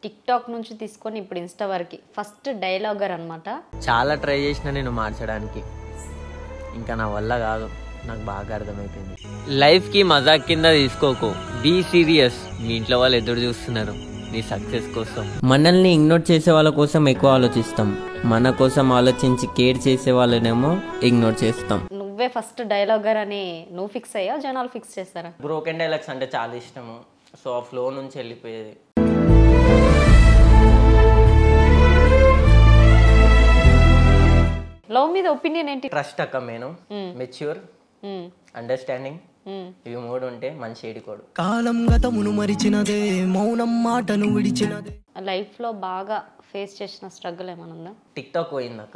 Tick talk నుంచి తీసుకొని ఇప్పుడు ఇన్స్టా వరకు ఫస్ట్ డైలాగర్ అనమాట చాలా ట్రై చేసిన నేను మార్చడానికి ఇంకా నా వల్ల కాదు నాకు బాగా అర్థమైపోయింది లైఫ్కి మజాక్ కింద తీసుకోకు బీ సీరియస్ మీ ఇంట్లో వాళ్ళు ఎదురు చూస్తున్నారు నీ సక్సెస్ కోసం మనల్ని ఇగ్నోర్ చేసే వాళ్ళ కోసం ఎక్కువ ఆలోచిస్తాం మన కోసం ఆలోచించి కేర్ చేసే వాళ్ళనేమో ఇగ్నోర్ చేస్తాం నువ్వే ఫస్ట్ డైలాగర్ అని నువ్వు ఫిక్స్ అయ్యా జనాలు ఫిక్స్ చేస్తారా బ్రోకెన్ డైలాగ్స్ అంటే చాలా ఇష్టము సో ఆ ఫ్లో నుంచి వెళ్ళిపోయేది లవ్ మీద ఒపీనియన్ ఏంటి ట్రస్ట్ అక్క నేను మెచ్యూర్ మ్మ్. అండర్స్టాండింగ్ మ్మ్. ఇవి మూడు ఉంటే మంచి ఏడికోడు కాలం గతమును మరిచినదే మౌనం మాటను విడిచినదే లైఫ్లో బాగా ఫేస్ చేసిన స్ట్రగుల్ ఏమైనా ఉందా టిక్ టాక్ పోయిందక్క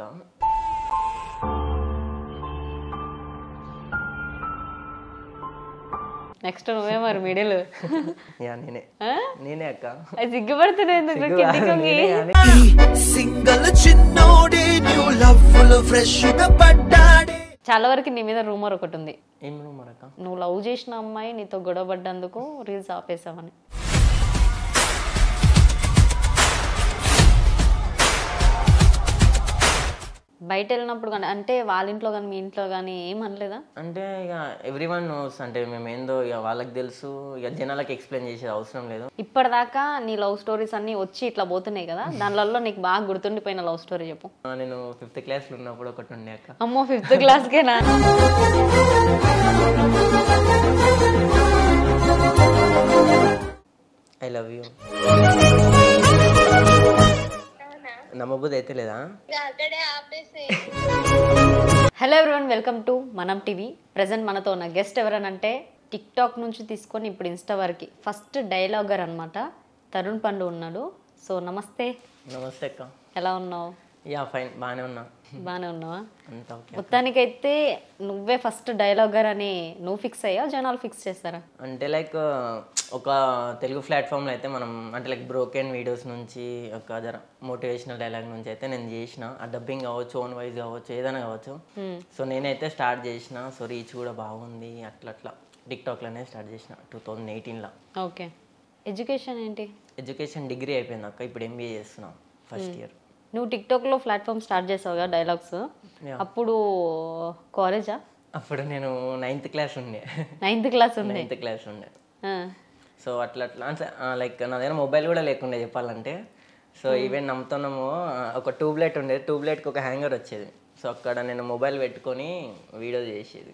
నెక్స్ట్ నువ్వే మరి మిడిల్ యా నేనే నేనే అక్క అది సిగ్గుపడుతున్నాయి ఎందుకు కిందికి వంగి? నేనే కానీ సింగల్ చిన్నోడే న్యూ లవ్ ఫ్రెష్ గా పడ్డాడే చాలా వరకు నీ మీద రూమర్ ఒకటి ఉంది ఏం రూమర్ అక్క నువ్వు లవ్ చేసిన అమ్మాయి నీతో గొడవ పడ్డందుకు రీల్స్ ఆపేసావని బయట వెళ్ళినప్పుడు కానీ అంటే వాళ్ళ ఇంట్లో కానీ మీ ఇంట్లో కానీ ఏం అనలేదా అంటే ఇక ఎవ్రీ వన్ నోస్ అంటే మేము ఏందో ఇక వాళ్ళకి తెలుసు ఇక జనాలకు ఎక్స్ప్లెయిన్ చేసేది అవసరం లేదు ఇప్పటిదాకా నీ లవ్ స్టోరీస్ అన్నీ వచ్చి ఇట్లా పోతున్నాయి కదా దానిలలో నీకు బాగా గుర్తుండిపోయిన లవ్ స్టోరీ చెప్పు ఆ, నేను ఫిఫ్త్ క్లాస్లో ఉన్నప్పుడు ఒకటి ఉండే అక్క అమ్మో ఫిఫ్త్ క్లాస్కేనా ఐ లవ్ యూ నమ్మబుద్ధి అయితే లేదా హలో ఎవ్రీవన్ వెల్కమ్ టు మనం టీవీ ప్రజెంట్ మనతో ఉన్న గెస్ట్ ఎవరనంటే టిక్ టాక్ నుంచి తీసుకొని ఇప్పుడు ఇన్స్టా వరకు ఫస్ట్ డైలాగర్ అనమాట తరుణ్ పండు ఉన్నాడు సో నమస్తే నమస్తే అక్క ఎలా ఉన్నావు యా ఫైన్ బాగానే ఉన్నా బాగానే ఉన్నావా అంతా ఓకే మొత్తానికైతే నువ్వే ఫస్ట్ డైలాగర్ అని నువ్వు ఫిక్స్ అయ్యా జనాలు ఫిక్స్ చేస్తారా అంటే లైక్ ఒక తెలుగు ప్లాట్ఫామ్లో అయితే మనం అంటే లైక్ బ్రోకెన్ వీడియోస్ నుంచి ఒక జర మోటివేషనల్ డైలాగ్ నుంచి అయితే నేను చేసిన ఆ డబ్బింగ్ కావచ్చు ఓన్ వైజ్ కావచ్చు ఏదైనా కావచ్చు సో నేనైతే స్టార్ట్ చేసిన సో రీచ్ కూడా బాగుంది అట్లా అట్లా టిక్టాక్లోనే స్టార్ట్ చేసిన టూ థౌజండ్ ఎయిటీన్లో ఓకే ఎడ్యుకేషన్ ఏంటి ఎడ్యుకేషన్ డిగ్రీ అయిపోయింది అక్క ఇప్పుడు ఎంబీఏ చేస్తున్నా ఫస్ట్ ఇయర్ నువ్వు టిక్టాక్లో ప్లాట్ఫామ్ స్టార్ట్ చేసావు కదా డైలాగ్స్ అప్పుడు కాలేజా అప్పుడు నేను నైన్త్ క్లాస్ ఉండే నైన్త్ క్లాస్ ఉంది నైన్త్ క్లాస్ ఉండే ఆ. సో అట్లా అట్లా అంటే లైక్ నా దగ్గర మొబైల్ కూడా లేకుండే చెప్పాలంటే సో ఈవెన్ నమ్ముతున్నాము ఆ, ఒక ట్యూబ్లైట్ ఉండేది ట్యూబ్లైట్కి ఒక హ్యాంగర్ వచ్చేది సో అక్కడ నేను మొబైల్ పెట్టుకొని వీడియో చేసేది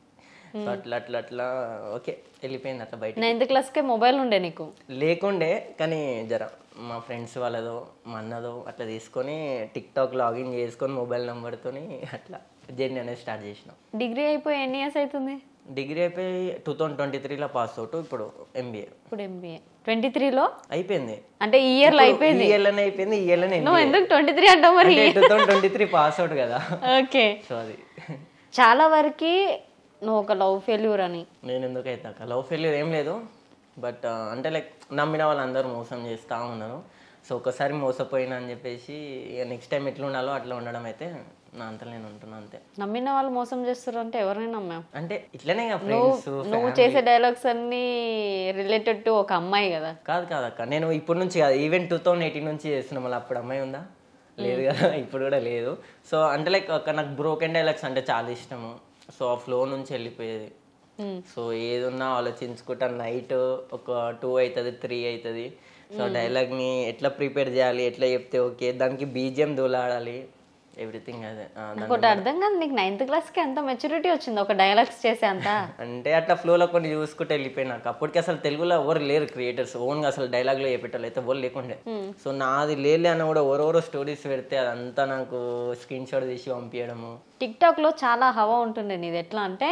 సో అట్లా అట్లా అట్లా ఓకే వెళ్ళిపోయింది అట్లా బయట నైన్త్ క్లాస్కే మొబైల్ ఉండే నీకు లేకుండే కానీ జర మా ఫ్రెండ్స్ వాళ్ళదో మా అన్నదో అట్లా తీసుకొని టిక్ టాక్ లాగిన్ చేసుకొని మొబైల్ నెంబర్తోని అట్లా జర్నీ అనేది స్టార్ట్ చేసినాం డిగ్రీ అయిపోయి ఎన్ని ఇయర్స్ అవుతుంది డిగ్రీ అయిపోయి టూ థౌజండ్ ట్వంటీ త్రీలో పాస్ అవుట్ ఇప్పుడు ఎంబీఏ ఇప్పుడు ఎంబీఏ ట్వంటీ త్రీలో అయిపోయింది అంటే ఈ ఇయర్లో అయిపోయింది ఈ ఇయర్లోనే అయిపోయింది ఈ ఇయర్లోనే నువ్వు ఎందుకు ట్వంటీ త్రీ అంటావు మరి two thousand twenty three pass out కదా ఓకే సో అది చాలా వరకు నువ్వు ఒక లవ్ ఫెయిల్యూర్ అని నేను ఎందుకు అవుతాక లవ్ ఫెయిల్యూర్ ఏం లేదు బట్ అంటే లైక్ నమ్మిన వాళ్ళందరూ మోసం చేస్తూ ఉన్నారు సో ఒకసారి మోసపోయినా అని చెప్పేసి ఇక నెక్స్ట్ టైం ఎట్లా ఉండాలో అట్లా ఉండడం అయితే నా అంతా నేను ఉంటున్నా అంతే నమ్మిన వాళ్ళు మోసం చేస్తారు అంటే ఎవరైనా నమ్మాం అంటే ఇట్లనే ఫ్రెండ్స్ నువ్వు చేసే డైలాగ్స్ అన్నీ రిలేటెడ్ టు ఒక అమ్మాయి కదా కాదు కాదు అక్క నేను ఇప్పటి నుంచి కాదు ఈవెన్ టూ థౌసండ్ ఎయిటీన్ నుంచి చేస్తున్నా మళ్ళీ అప్పుడు అమ్మాయి ఉందా లేదు కదా ఇప్పుడు కూడా లేదు సో అంటే లైక్ ఒక నాకు బ్రోకెన్ డైలాగ్స్ అంటే చాలా ఇష్టము సో ఆ ఫ్లో నుంచి వెళ్ళిపోయేది సో ఏదున్నా ఆలోచించుకుంటా నైట్ ఒక టూ అవుతుంది త్రీ అవుతుంది సో డైలాగ్ని ఎట్లా ప్రిపేర్ చేయాలి ఎట్లా చెప్తే ఓకే దానికి బీజిఎం దూలాడాలి ఎవ్రీథింగ్ అదే ఆ, దాని- ఒకటి అర్థం కాదు నీకు నైన్త్ క్లాస్కి ఎంత మెచ్యూరిటీ వచ్చింది ఒక డైలాగ్స్ చేసే అంత అంటే అట్లా ఫ్లోలో కొన్ని చూసుకుంటే వెళ్ళిపోయినాక అప్పటికి అసలు తెలుగులో ఎవరు లేరు క్రియేటర్స్ ఓన్గా అసలు డైలాగ్లో చెప్పేటోళ్ళు అయితే ఎవరు లేకుండే సో నాది లేలే అని కూడా ఎవరెవరో స్టోరీస్ పెడితే అదంతా నాకు స్క్రీన్ షాట్ తీసి పంపించడము టిక్ టాక్లో చాలా హవా ఉంటుంది నీది ఎట్లా అంటే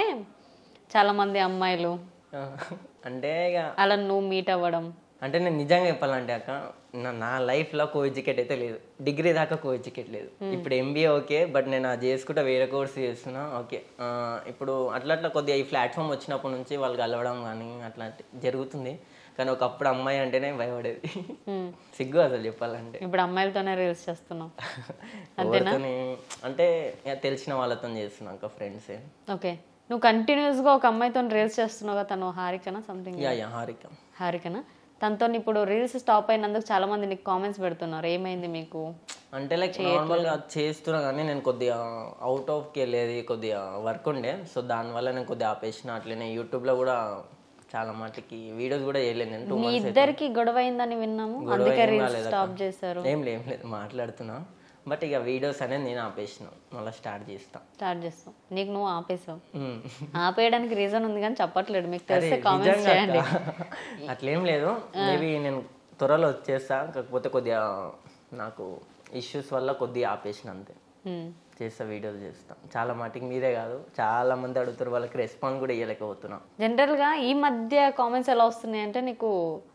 చాలా మంది అమ్మాయిలు ఆ, అంటే ఇక అలా నువ్వు మీట్ అవ్వడం అంటే నేను నిజంగా చెప్పాలంటే అక్క నా నా లైఫ్లో కో ఎడ్యుకేట్ అయితే లేదు డిగ్రీ దాకా కో ఎడ్యుకేట్ లేదు ఇప్పుడు ఎంబీఏ ఓకే బట్ నేను అది చేసుకుంటా వేరే కోర్స్ చేస్తున్నా ఓకే ఆ, ఇప్పుడు అట్లా అట్లా కొద్దిగా ఈ ప్లాట్ఫామ్ వచ్చినప్పటి నుంచి వాళ్ళు కలవడం కానీ అట్లాంటి జరుగుతుంది కానీ ఒకప్పుడు అమ్మాయి అంటేనే భయపడేది సిగ్గు అసలు చెప్పాలంటే ఇప్పుడు అమ్మాయిలతోనే రీల్స్ చేస్తున్నావు ఎవరితోని అంటే ఇక తెలిసిన వాళ్ళతో చేస్తున్నా అక్క ఫ్రెండ్సే ఓకే నువ్వు కంటిన్యూస్గా ఒక అమ్మాయితో రీల్స్ చేస్తున్నావు కదా తను హారికనా సంథింగ్ యా యా హారిక హారికనా తనతో ఇప్పుడు రీల్స్ స్టాప్ అయినందుకు చాలా మంది నీకు కామెంట్స్ పెడుతున్నారు ఏమైంది మీకు అంటే లైక్ నార్మల్గా చేస్తున్నా కానీ నేను కొద్దిగా అవుట్ ఆఫ్కి వెళ్ళేది కొద్దిగా వర్క్ ఉండే సో దానివల్ల నేను కొద్దిగా ఆపేసిన అట్లనే యూట్యూబ్లో కూడా చాలా మటుకి వీడియోస్ కూడా చేయలేదు నేను టూ మీ మంత్స్ ఇద్దరికి గొడవ అయిందని విన్నాము అందుకే రీల్స్ స్టాప్ చేశారు ఏం లేదు ఏం లేదు మాట్లాడుతున్నా బట్ ఇక వీడియోస్ అనేది నేను ఆపేసిన మళ్ళీ స్టార్ట్ చేస్తా స్టార్ట్ చేస్తాం నీకు నువ్వు ఆపేసావు మ్మ్. ఆపేయడానికి రీజన్ ఉంది కానీ చెప్పట్లేదు మీకు తెలిస్తే అరే, కామెంట్స్ నిజంగా చేయండి అక్క. అట్లేం లేదు మేబీ నేను త్వరలో వచ్చేస్తా కాకపోతే కొద్దిగా నాకు ఇష్యూస్ వల్ల కొద్దిగా ఆపేసిన అంతే ఉమ్. చేస్తా వీడియోస్ చేస్తా చాలా మటుకు మీరే కాదు చాలా మంది అడుగుతారు వాళ్ళకి రెస్పాన్స్ కూడా ఇవ్వలేకపోతున్నా జనరల్గా ఈ మధ్య కామెంట్స్ ఎలా వస్తున్నాయి అంటే నీకు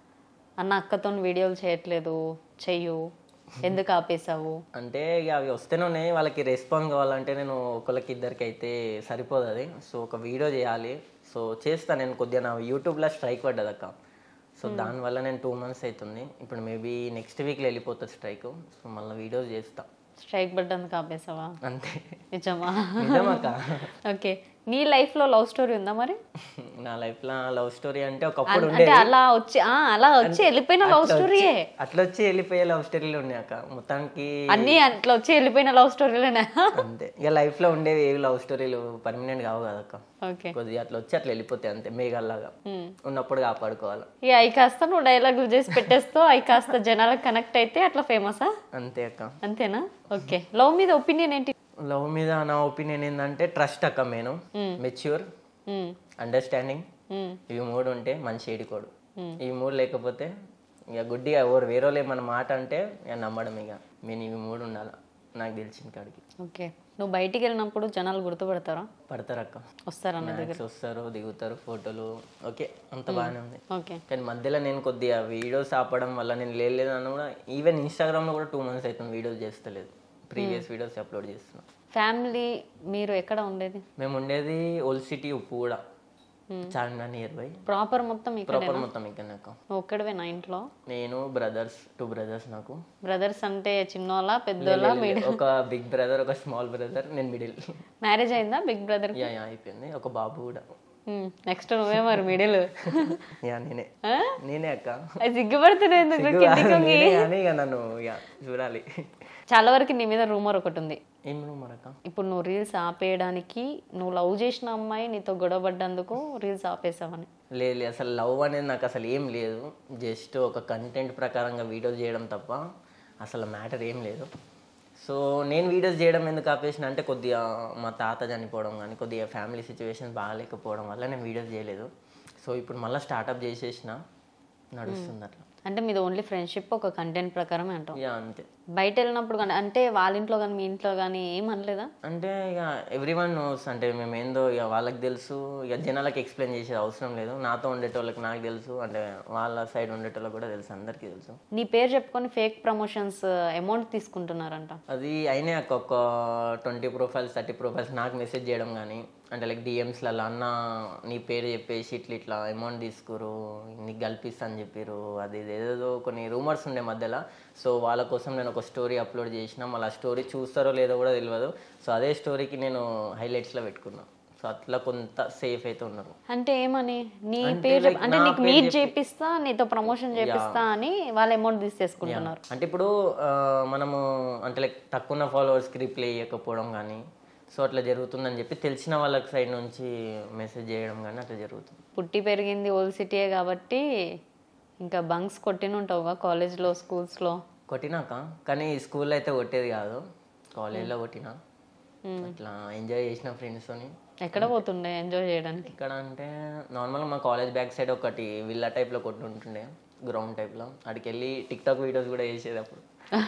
అన్న అక్కతో వీడియోలు చేయట్లేదు చెయ్యు ఎందుకు ఆపేసావు అంటే ఇక అవి వస్తేనే ఉన్నాయి వాళ్ళకి రెస్పాన్స్ కావాలంటే నేను ఒకళ్ళకి ఇద్దరికి అయితే సరిపోదు అది సో ఒక వీడియో చేయాలి సో చేస్తా నేను కొద్దిగా నా యూట్యూబ్లో స్ట్రైక్ పడ్డది అక్క సో దానివల్ల నేను టూ మంత్స్ అవుతుంది ఇప్పుడు మేబీ నెక్స్ట్ వీక్లో వెళ్ళిపోతుంది స్ట్రైక్ సో మళ్ళీ వీడియోస్ చేస్తా స్ట్రైక్ పడ్డానికి ఆపేసావా అంతే నిజమా నిజమక్క ఓకే నీ లైఫ్లో లవ్ స్టోరీ ఉందా మరి నా లైఫ్లో లవ్ స్టోరీ అంటే ఒకప్పుడు అంటే ఉండేది అలా వచ్చి ఆ, అలా వచ్చి వెళ్ళిపోయిన లవ్ అట్లా స్టోరీయే వచ్చి- అట్లా వచ్చి వెళ్ళిపోయే లవ్ స్టోరీలు ఉన్నాయి అక్క మొత్తానికి అన్నీ అట్లా వచ్చి వెళ్ళిపోయిన లవ్ స్టోరీలేనా అంతే ఇక లైఫ్లో ఉండేవి ఏవి లవ్ స్టోరీలు పర్మనెంట్ కావు కదక్క ఓకే కొద్దిగా అట్లా వచ్చి అట్లా వెళ్ళిపోతాయి అంతే మేఘాల్లాగా ఉన్నప్పుడు కాపాడుకోవాలి ఇక అవి కాస్త నువ్వు డైలాగులు చేసి పెట్టేస్తావు అవి కాస్త జనాలకు కనెక్ట్ అయితే అట్లా ఫేమసా అంతే అక్క అంతేనా ఓకే లవ్ మీద ఒపీనియన్ ఏంటి లవ్ మీద నా ఒపీనియన్ ఏంటంటే ట్రస్ట్ అక్క నేను మెచ్యూర్ ఉమ్, అండర్స్టాండింగ్ ఉమ్, ఇవి మూడు ఉంటే మంచి ఏడికోడు ఇవి మూడు లేకపోతే ఇక గుడ్డిగా ఎవరు వేరే వాళ్ళు ఏమన్నా మాట అంటే ఇక నమ్మడం ఇక నేను ఇవి మూడు ఉండాలి నాకు తెలిసిన కాడికి ఓకే నువ్వు బయటికి వెళ్ళినప్పుడు జనాలు గుర్తుపడతారా పడతారు అక్క వస్తారా నా దగ్గర మ్యాక్స్ వస్తారు దిగుతారు ఫోటోలు ఓకే అంత బాగానే ఉంది ఓకే కానీ మధ్యలో నేను కొద్దిగా వీడియోస్ ఆపడం వల్ల నేను లేదని కూడా ఈవెన్ ఇన్స్టాగ్రామ్లో కూడా టూ మంత్స్ అవుతుంది వీడియోస్ చేస్తలేదు ప్రీవియస్ వీడియోస్ అప్లోడ్ చేస్తున్నా ఫ్యామిలీ మీరు ఎక్కడ ఉండేది మేము ఉండేది ఓల్డ్ సిటీ ఉప్పు కూడా చార్మినార్ నియర్ బై ప్రాపర్ మొత్తం ఇక్కడ ప్రాపర్ మొత్తం ఇక్కడ నాకు నువ్వు ఒక్కడవే నా ఇంట్లో నేను బ్రదర్స్ టూ బ్రదర్స్ నాకు బ్రదర్స్ అంటే చిన్నోళ్ళ పెద్దోళ్ళ ఒక బిగ్ బ్రదర్ ఒక స్మాల్ బ్రదర్ నేను మిడిల్ మ్యారేజ్ అయిందా బిగ్ బ్రదర్ యా యా అయిపోయింది ఒక బాబు కూడా నెక్స్ట్ నువ్వే మరి మిడిల్ యా నేనే నేనే అక్క అది సిగ్గుపడుతున్నాయి ఎందుకు కిందికి వంగి? నేనే కానీ ఇక నన్ను ఇక చూడాలి చాలా వరకు నీ మీద రూమర్ ఒకటి ఉంది ఏం రూమ్ అక్క ఇప్పుడు నువ్వు రీల్స్ ఆపేయడానికి నువ్వు లవ్ చేసిన అమ్మాయి నీతో గొడవ పడ్డందుకు రీల్స్ ఆపేసావని లేదు లేదు అసలు లవ్ అనేది నాకు అసలు ఏం లేదు జస్ట్ ఒక కంటెంట్ ప్రకారంగా వీడియోస్ చేయడం తప్ప అసలు మ్యాటర్ ఏం లేదు సో నేను వీడియోస్ చేయడం ఎందుకు ఆపేసిన అంటే కొద్దిగా మా తాత చనిపోవడం కానీ కొద్దిగా ఫ్యామిలీ సిచ్యువేషన్ బాగాలేకపోవడం వల్ల నేను వీడియోస్ చేయలేదు సో ఇప్పుడు మళ్ళీ స్టార్ట్అప్ చేసేసిన నడుస్తుంది అట్లా అంటే మీది ఓన్లీ ఫ్రెండ్షిప్ ఒక కంటెంట్ ప్రకారమే అంటావు ఇక అంతే బయట వెళ్ళినప్పుడు కానీ అంటే వాళ్ళ ఇంట్లో కానీ మీ ఇంట్లో కానీ ఏం అనలేదా అంటే ఇక ఎవ్రీ వన్ నోస్ అంటే మేము ఏందో ఇక వాళ్ళకి తెలుసు ఇక జనాలకు ఎక్స్ప్లెయిన్ చేసేది అవసరం లేదు నాతో ఉండేటోళ్ళకి నాకు తెలుసు అంటే వాళ్ళ సైడ్ ఉండేటోళ్ళకి కూడా తెలుసు అందరికీ తెలుసు నీ పేరు చెప్పుకొని ఫేక్ ప్రమోషన్స్ అమౌంట్ తీసుకుంటున్నారంట అది అయినాయి అక్క ఒక ట్వంటీ ప్రొఫైల్స్ థర్టీ ప్రొఫైల్స్ నాకు మెసేజ్ చేయడం కానీ అంటే లైక్ డిఎమ్స్లలో అన్న నీ పేరు చెప్పేసి ఇట్లా ఇట్లా అమౌంట్ తీసుకురు నీకు కల్పిస్తా అని చెప్పారు అది ఇది ఏదేదో కొన్ని రూమర్స్ ఉండే మధ్యలో సో వాళ్ళ కోసం నేను ఒక స్టోరీ అప్లోడ్ చేసిన మళ్ళీ ఆ స్టోరీ చూస్తారో లేదో కూడా తెలియదు సో అదే స్టోరీకి నేను హైలైట్స్లో పెట్టుకున్నా సో అట్లా కొంత సేఫ్ అయితే ఉన్నారు అంటే ఏమని నీ అంటే పేరు like చెప్- అంటే నా నీకు పేరు మీట్ చెప్పి- చేపిస్తా నీతో ప్రమోషన్ చేపిస్తా అని వాళ్ళ అమౌంట్ తీసేసుకుంటున్నారు అంటే ఇప్పుడు ఆ, మనము అంటే లైక్ తక్కువ ఫాలోవర్స్కి రిప్లై ఇవ్వకపోవడం కానీ సో అట్లా జరుగుతుందని చెప్పి తెలిసిన వాళ్ళకి సైడ్ నుంచి మెసేజ్ చేయడం కానీ అట్లా జరుగుతుంది పుట్టి పెరిగింది ఓల్డ్ సిటీయే కాబట్టి ఇంకా బంక్స్ కొట్టిన ఉంటావుగా కాలేజ్లో స్కూల్స్లో కొట్టినాక కానీ స్కూల్లో అయితే కొట్టేది కాదు కాలేజ్లో కొట్టినా అట్లా ఎంజాయ్ చేసిన ఫ్రెండ్స్తోని ఎక్కడ పోతుండే ఎంజాయ్ చేయడానికి ఇక్కడ అంటే నార్మల్గా మా కాలేజ్ బ్యాక్ సైడ్ ఒకటి విల్లా టైప్లో కొట్టుంటుండే గ్రౌండ్ టైప్లో అక్కడికి వెళ్ళి టిక్ టాక్ వీడియోస్ కూడా చేసేది అప్పుడు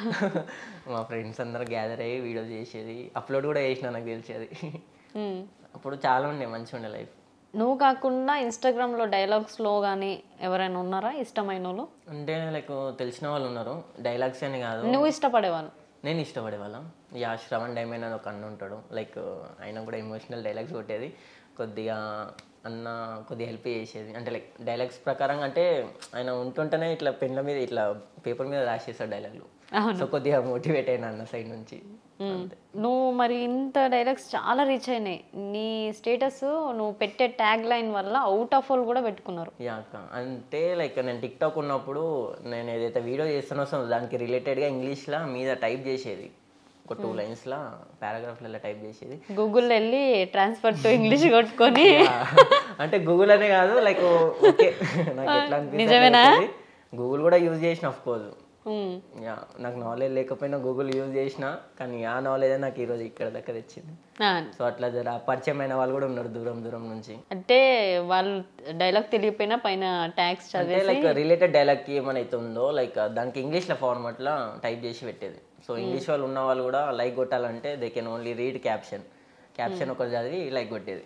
మా ఫ్రెండ్స్ అందరూ గ్యాదర్ అయ్యి వీడియోస్ చేసేది అప్లోడ్ కూడా చేసిన నాకు తెలిసేది మ్మ్. అప్పుడు చాలా ఉండే మంచిగా ఉండే లైఫ్ నువ్వు కాకుండా ఇన్స్టాగ్రామ్లో డైలాగ్స్లో కానీ ఎవరైనా ఉన్నారా ఇష్టమైన వాళ్ళు అంటే లైక్ తెలిసిన వాళ్ళు ఉన్నారు డైలాగ్స్ అని కాదు నువ్వు ఇష్టపడేవాళ్ళు నేను ఇష్టపడే వాళ్ళం యా శ్రవణ్ డైమండ్ అని ఒక అన్న ఉంటాడు లైక్ ఆయన కూడా ఎమోషనల్ డైలాగ్స్ కొట్టేది కొద్దిగా అన్న కొద్దిగా హెల్ప్ చేసేది అంటే లైక్ డైలాగ్స్ ప్రకారం అంటే ఆయన ఉంటుంటేనే ఇట్లా పెన్ల మీద ఇట్లా పేపర్ మీద రాసేస్తాడు డైలాగ్లు సో కొద్దిగా మోటివేట్ అయినా అన్న సైడ్ నుంచి అంతే. నువ్వు మరి ఇంత డైలాగ్స్ చాలా రీచ్ అయినాయి నీ స్టేటస్ నువ్వు పెట్టే ట్యాగ్ లైన్ వల్ల అవుట్ ఆఫ్ ఆల్ కూడా పెట్టుకున్నారు యా అక్క అంటే లైక్ నేను టిక్టాక్ ఉన్నప్పుడు నేను ఏదైతే వీడియో చేస్తున్నా సో దానికి రిలేటెడ్గా ఇంగ్లీష్లో మీద టైప్ చేసేది ఒక టూ లైన్స్లో పారాగ్రాఫ్లలో టైప్ చేసేది గూగుల్లో వెళ్ళి ట్రాన్స్ఫర్ టు ఇంగ్లీష్ కొట్టుకొని అంటే గూగుల్ అనే కాదు లైక్ ఓకే నాకు ఎట్లా నిజమేనా? అనిపిస్తుంది గూగుల్ కూడా యూజ్ చేసిన ఆఫ్ కోర్స్ ఉమ్. యా నాకు నాలెడ్జ్ లేకపోయినా గూగుల్ యూజ్ చేసిన కానీ ఆ నాలెడ్జ్ నాకు ఈరోజు ఇక్కడ దాకా తెచ్చింది ఆ, సో అట్లా జర పరిచయమైన వాళ్ళు కూడా ఉన్నారు దూరం దూరం నుంచి అంటే వాళ్ళు డైలాగ్ తెలియపోయినా పైన ట్యాగ్స్ అంటే చదివేసి లైక్ రిలేటెడ్ డైలాగ్కి ఏమైతే ఉందో లైక్ దానికి ఇంగ్లీష్లో ఫార్మాట్లో టైప్ చేసి పెట్టేది సో ఇంగ్లీష్ వాళ్ళు ఉన్న వాళ్ళు కూడా లైక్ కొట్టాలంటే they can only read caption caption ఒకటి చదివి లైక్ కొట్టేది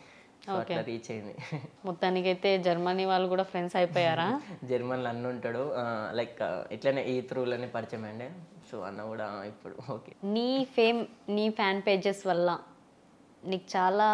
సో అట్లా రీచ్ అయింది మొత్తానికైతే జర్మనీ వాళ్ళు కూడా ఫ్రెండ్స్ అయిపోయారా జర్మన్లో అన్న ఉంటాడు లైక్ ఇట్లనే ఈ త్రూలోనే పరిచయం అండి సో అన్న కూడా ఇప్పుడు ఓకే నీ ఫేమ్ నీ ఫ్యాన్ పేజెస్ వల్ల నీకు చాలా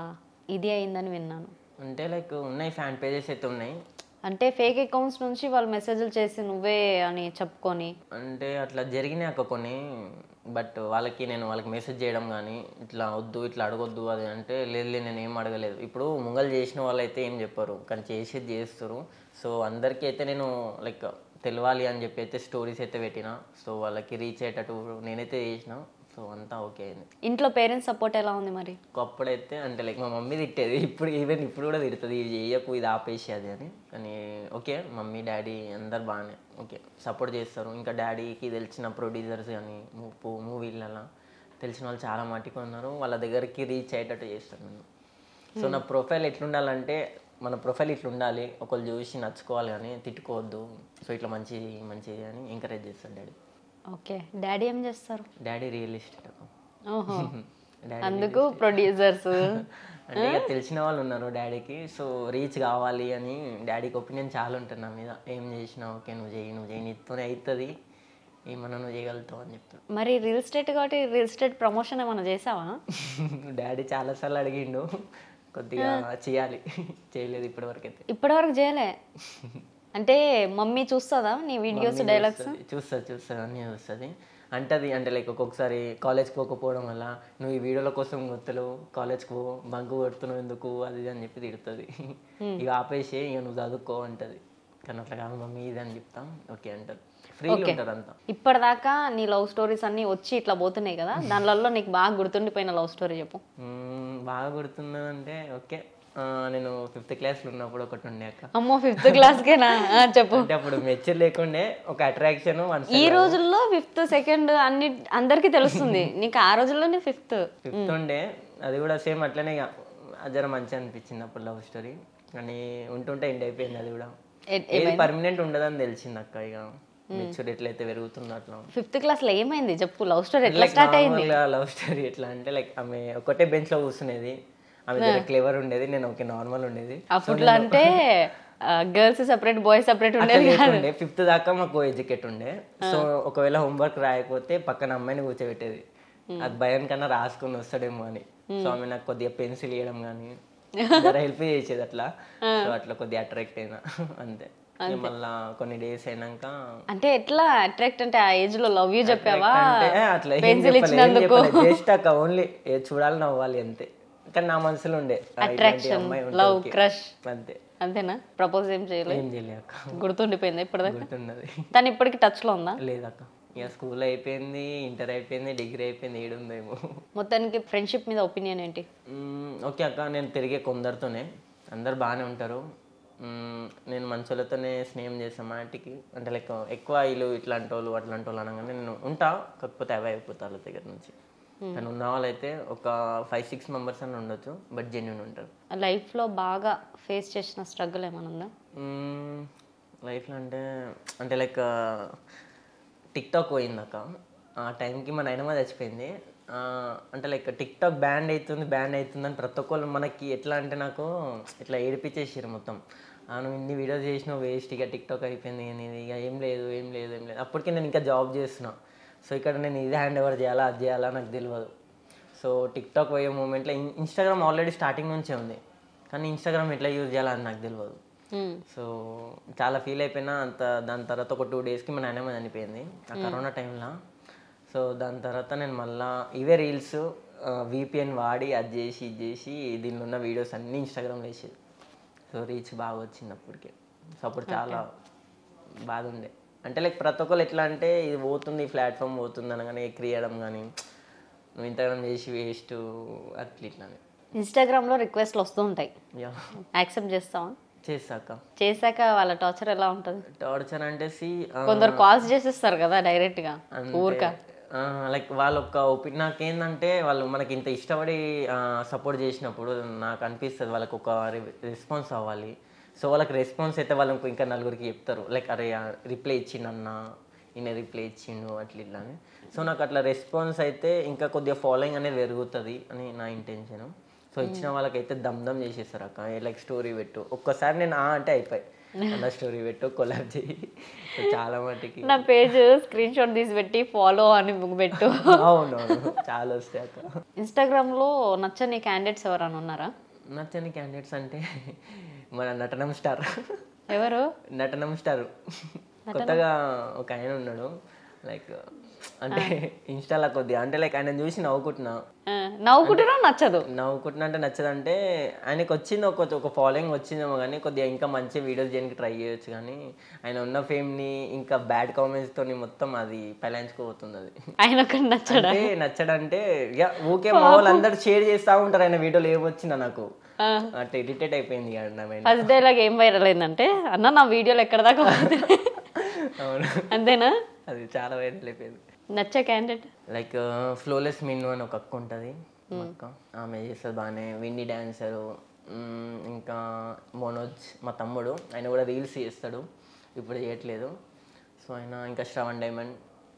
ఇది అయిందని విన్నాను అంటే లైక్ ఉన్నాయి ఫ్యాన్ పేజెస్ అయితే ఉన్నాయి అంటే ఫేక్ అకౌంట్స్ నుంచి వాళ్ళు మెసేజ్లు చేసి నువ్వే అని చెప్పుకొని అంటే అట్లా జరిగినాయి అక్క కొన్ని బట్ వాళ్ళకి నేను వాళ్ళకి మెసేజ్ చేయడం కానీ ఇట్లా వద్దు ఇట్లా అడగొద్దు అది అంటే లేదు లేదు నేను ఏం అడగలేదు ఇప్పుడు ముంగలు చేసిన వాళ్ళు అయితే ఏం చెప్పరు కానీ చేసేది చేస్తారు సో అందరికీ అయితే నేను లైక్ తెలవాలి అని చెప్పి అయితే స్టోరీస్ అయితే పెట్టిన సో వాళ్ళకి రీచ్ అయ్యేటట్టు నేనైతే చేసిన సో అంతా ఓకే అయింది ఇంట్లో పేరెంట్స్ సపోర్ట్ ఎలా ఉంది మరి ఒకప్పుడైతే అంటే లైక్ మా మమ్మీ తిట్టేది ఇప్పుడు ఈవెన్ ఇప్పుడు కూడా తిడుతుంది ఇది చేయకు ఇది ఆపేసి అది అని కానీ ఓకే మమ్మీ డాడీ అందరు బాగానే ఓకే సపోర్ట్ చేస్తారు ఇంకా డాడీకి తెలిసిన ప్రొడ్యూసర్స్ కానీ మూవీలలో తెలిసిన వాళ్ళు చాలా మట్టుకు ఉన్నారు వాళ్ళ దగ్గరికి రీచ్ అయ్యేటట్టు చేస్తాను నేను సో నా ప్రొఫైల్ ఎట్లుండాలంటే మన ప్రొఫైల్ ఇట్లా ఉండాలి ఒకళ్ళు చూసి నచ్చుకోవాలి కానీ తిట్టుకోవద్దు సో ఇట్లా మంచిది మంచిది అని ఎంకరేజ్ చేస్తాడు డాడీ ఓకే డాడీ ఏం చేస్తారు డాడీ రియలిస్ట్ ఓహో డాడీ అందుకు ప్రొడ్యూసర్స్ అంటే ఇక తెలిసిన వాళ్ళు ఉన్నారు డాడీకి సో రీచ్ కావాలి అని డాడీకి ఒపీనియన్ చాలా ఉంటుంది నా మీద ఏం చేసినా ఓకే నువ్వు చేయి నువ్వు చేయి నీతోనే అవుతుంది ఏమన్నా నువ్వు చేయగలుగుతావు అని చెప్తాడు మరి రియల్ ఎస్టేట్ కాబట్టి రియల్ ఎస్టేట్ ప్రమోషన్ ఏమైనా చేసావా డాడీ చాలాసార్లు అడిగిండు కొద్దిగా చేయాలి చేయలేదు ఇప్పటివరకు అయితే ఇప్పటివరకు చేయలే అంటే మమ్మీ చూస్తుందా నీ వీడియోస్ డైలాగ్స్ చూస్తుంది చూస్తుంది అన్నీ చూస్తుంది అంటది అంటే లైక్ ఒక్కొక్కసారి కాలేజ్కి పోకపోవడం వల్ల నువ్వు ఈ వీడియోల కోసం గుర్తులు కాలేజ్కి పో బంకు కొడుతున్నావు ఎందుకు అది ఇది అని చెప్పి తిడుతుంది ఇక ఆపేసి ఇక నువ్వు చదువుకో అంటది కానీ అట్లా కాదు మమ్మీ ఇది అని చెప్తాం ఓకే అంటది ఫ్రీగా ఉంటారు అంతా ఇప్పటిదాకా నీ లవ్ స్టోరీస్ అన్నీ వచ్చి ఇట్లా పోతున్నాయి కదా దానిలలో నీకు బాగా గుర్తుండిపోయిన లవ్ స్టోరీ చెప్పు మ్మ్, బాగా గుర్తున్నదంటే ఓకే ఆ, నేను ఫిఫ్త్ క్లాస్లో ఉన్నప్పుడు ఒకటి ఉండే అక్క అమ్మో ఫిఫ్త్ క్లాస్కేనా ఆ, చెప్పు అంటే అప్పుడు మెచ్చర్ లేకుండే ఒక అట్రాక్షన్ వన్ ఈ రోజుల్లో ఫిఫ్త్ సెకండ్ అన్ని అందరికీ తెలుస్తుంది నీకు ఆ రోజుల్లోనే ఫిఫ్త్ ఫిఫ్త్ ఉండే అది కూడా సేమ్ అట్లనే ఇక జర మంచిగా అనిపించింది అప్పుడు లవ్ స్టోరీ కానీ ఉంటుంటే ఎండ్ అయిపోయింది అది కూడా ఏది పర్మనెంట్ ఉండదని తెలిసింది అక్క ఇక మెచ్యూర్ ఎట్లయితే పెరుగుతుందో అట్లా ఫిఫ్త్ క్లాస్ లో ఏమైంది చెప్పు లవ్ స్టోరీ ఎట్లా స్టార్ట్ అయింది లవ్ స్టోరీ ఎట్లా అంటే లైక్ ఆమె ఒకటే బెంచ్ లో కూర్చునేది ఆమె దగ్గర క్లేవర్ ఉండేది నేను ఒక నార్మల్ ఉండేది అప్పట్లో అంటే గర్ల్స్ సెపరేట్ బాయ్స్ సెపరేట్ ఉండేది కాదు ఉండే ఫిఫ్త్ దాకా మాకు ఎడ్యుకేట్ ఉండే సో ఒకవేళ హోంవర్క్ రాయకపోతే పక్కన అమ్మాయిని కూర్చోబెట్టేది అది భయం కన్నా రాసుకుని వస్తాడేమో అని సో ఆమె నాకు కొద్దిగా పెన్సిల్ ఇవ్వడం కానీ హెల్ప్ చేసేది అట్లా సో అట్లా కొద్దిగా అట్రాక్ట్ అయినా అంతే ఇక మళ్ళా కొన్ని డేస్ అయినాక అంటే ఎట్లా అట్రాక్ట్ అంటే ఆ ఏజ్ లో లవ్ యూ చెప్పావా అంటే అట్లా పెన్సిల్ ఇచ్చినందుకు జస్ట్ అక్క ఓన్లీ చూడాలి నవ్వాలి అంతే కానీ నా మనసులో ఉండే ఆ, ఇట్లాంటి అట్రాక్షన్ అమ్మాయి ఉంటే లవ్ okay. క్రష్ అంతే అంతేనా ప్రపోజ్ ఏం చేయలేదు ఏం చేయలే అక్క గుర్తుండిపోయింది ఇప్పటిదాకా గుర్తున్నది తను ఇప్పటికి టచ్ లో ఉందా లేదక్క ఇక స్కూల్ అయిపోయింది ఇంటర్ అయిపోయింది డిగ్రీ అయిపోయింది ఏడుందేమో మొత్తానికి ఫ్రెండ్షిప్ మీద ఒపీనియన్ ఏంటి మ్మ్, ఓకే అక్క నేను తిరిగే కొందరితోనే అందరు బాగానే ఉంటారు మ్మ్, నేను మంచోళ్ళతోనే స్నేహం చేస్తాను మా ఇంటికి అంటే లైక్ ఎక్కువ వీళ్ళు ఇట్లాంటి వాళ్ళు అట్లాంటి వాళ్ళు అనగానే నేను ఉంటా కాకపోతే అవే అయిపోతారు వాళ్ళ దగ్గర నుంచి కానీ ఉన్న వాళ్ళైతే ఒక ఫైవ్ సిక్స్ మెంబర్స్ అని ఉండొచ్చు బట్ జెన్యున్ ఉంటారు లైఫ్ లో బాగా ఫేస్ చేసిన స్ట్రగుల్ ఏమైనా ఉందా లైఫ్లో అంటే అంటే లైక్ టిక్ టాక్ పోయిందాక ఆ టైంకి మా నాయనమ్మ చచ్చిపోయింది ఆ, అంటే లైక్ టిక్ టాక్ బ్యాండ్ అవుతుంది బ్యాండ్ అవుతుంది అని ప్రతి ఒక్కళ్ళు మనకి ఎట్లా అంటే నాకు ఇట్లా ఏడిపించేసారు మొత్తం ఆ, నువ్వు ఇన్ని వీడియోస్ చేసినావు వేస్ట్ ఇక టిక్ టాక్ అయిపోయింది అనేది ఇక ఏం లేదు ఏం లేదు ఏం లేదు అప్పటికి నేను ఇంకా జాబ్ చేస్తున్నా సో ఇక్కడ నేను ఇది హ్యాండ్ ఓవర్ చేయాలా అది చేయాలా నాకు తెలియదు సో టిక్ టాక్ పోయే మూమెంట్లో ఇన్స్టాగ్రామ్ ఆల్రెడీ స్టార్టింగ్ నుంచే ఉంది కానీ ఇన్స్టాగ్రామ్ ఎట్లా యూజ్ చేయాలని నాకు తెలియదు మ్మ్. సో చాలా ఫీల్ అయిపోయినా అంత దాని తర్వాత ఒక టూ డేస్కి మా నాయనమ్మ చనిపోయింది ఆ కరోనా టైంలో సో దాని తర్వాత నేను మళ్ళా ఇవే రీల్స్ విపిఎన్ వాడి అది చేసి ఇది చేసి దీనిలో ఉన్న వీడియోస్ అన్నీ ఇన్స్టాగ్రామ్లో వేసేది సో రీచ్ బాగా వచ్చింది అప్పటికే సో అప్పుడు చాలా బాధ ఉండే అంటే లైక్ ప్రతి ఒక్కరు ఎట్లా అంటే ఇది పోతుంది ప్లాట్ఫామ్ పోతుంది అనగానే ఎక్కియడం కానీ నువ్వు ఇంతగానం చేసి వేస్ట్ అట్లా ఇట్లానే ఇన్స్టాగ్రామ్లో రిక్వెస్ట్లు వస్తూ ఉంటాయి యా యాక్సెప్ట్ చేస్తావా చేసాక చేశాక వాళ్ళ టార్చర్ ఎలా ఉంటుంది టార్చర్ అంటే సి కొందరు కాల్స్ చేసేస్తారు కదా డైరెక్ట్గా ఊరిక లైక్ వాళ్ళ ఒక ఒపి నాకేందంటే వాళ్ళు మనకి ఇంత ఇష్టపడి సపోర్ట్ చేసినప్పుడు నాకు అనిపిస్తుంది వాళ్ళకి ఒక రెస్పాన్స్ అవ్వాలి సో వాళ్ళకి రెస్పాన్స్ అయితే వాళ్ళకి ఇంకా నలుగురికి చెప్తారు లైక్ అరే రిప్లై ఇచ్చిండన్న ఈయన రిప్లై ఇచ్చిండు అట్లా ఇట్లా అని సో నాకు అట్లా రెస్పాన్స్ అయితే ఇంకా కొద్దిగా ఫాలోయింగ్ అనేది పెరుగుతుంది అని నా ఇంటెన్షన్ సో ఇచ్చిన వాళ్ళకైతే దమ్ దమ్ చేసేస్తారు అక్క లైక్ స్టోరీ పెట్టు ఒక్కసారి నేను ఆ అంటే అయిపోయి అన్న స్టోరీ పెట్టు కొలాబ్ చేయి సో చాలా మటుకి నా పేజ్ స్క్రీన్ షాట్ తీసి పెట్టి ఫాలో అని పెట్టు అవునవును చాలా వస్తాయి అక్క ఇన్స్టాగ్రామ్లో నచ్చని క్యాండిడేట్స్ ఎవరైనా ఉన్నారా నచ్చని క్యాండిడేట్స్ అంటే మన నటనం స్టార్ ఎవరు నటనం స్టార్ కొత్తగా ఒక ఆయన ఉన్నాడు లైక్ అంటే ఇన్స్టాలో కొద్దిగా అంటే లైక్ ఆయన చూసి నవ్వుకుంటున్నా ఆ, నవ్వుకుంటున్నా నచ్చదు నవ్వుకుంటున్నా అంటే నచ్చదంటే ఆయనకి వచ్చింది ఒక ఒక ఫాలోయింగ్ వచ్చిందేమో కానీ కొద్దిగా ఇంకా మంచి వీడియోస్ చేయడానికి ట్రై చేయొచ్చు కానీ ఆయన ఉన్న ఫేమ్ని ఇంకా బ్యాడ్ కామెంట్స్తో మొత్తం అది పెలాయించుకోబోతుంది అది ఆయన ఒకటి నచ్చడా అంటే నచ్చడంటే ఇక ఊకే మా వాళ్ళందరూ షేర్ చేస్తూ ఉంటారు ఆయన వీడియోలు ఏమొచ్చినా నాకు అంటే ఇరిటేట్ అయిపోయింది ఇక నా mind. ఫస్ట్ డైలాగ్ ఏం వైరల్ అయిందంటే అన్న నా వీడియోలు ఎక్కడ దాకా పోతున్నాయి?" అవును అంతేనా అది చాలా వైరల్ అయిపోయింది నచ్చే క్యాండిడేట్ లైక్ ఫ్లోలెస్ మిన్ను అని ఒక అక్క ఉంటుంది అక్క ఆమె చేస్తుంది బాగానే విండి డాన్సరు ఇంకా మోనోజ్ మా తమ్ముడు ఆయన కూడా రీల్స్ చేస్తాడు ఇప్పుడు చేయట్లేదు సో ఆయన ఇంకా శ్రవణ్ డైమండ్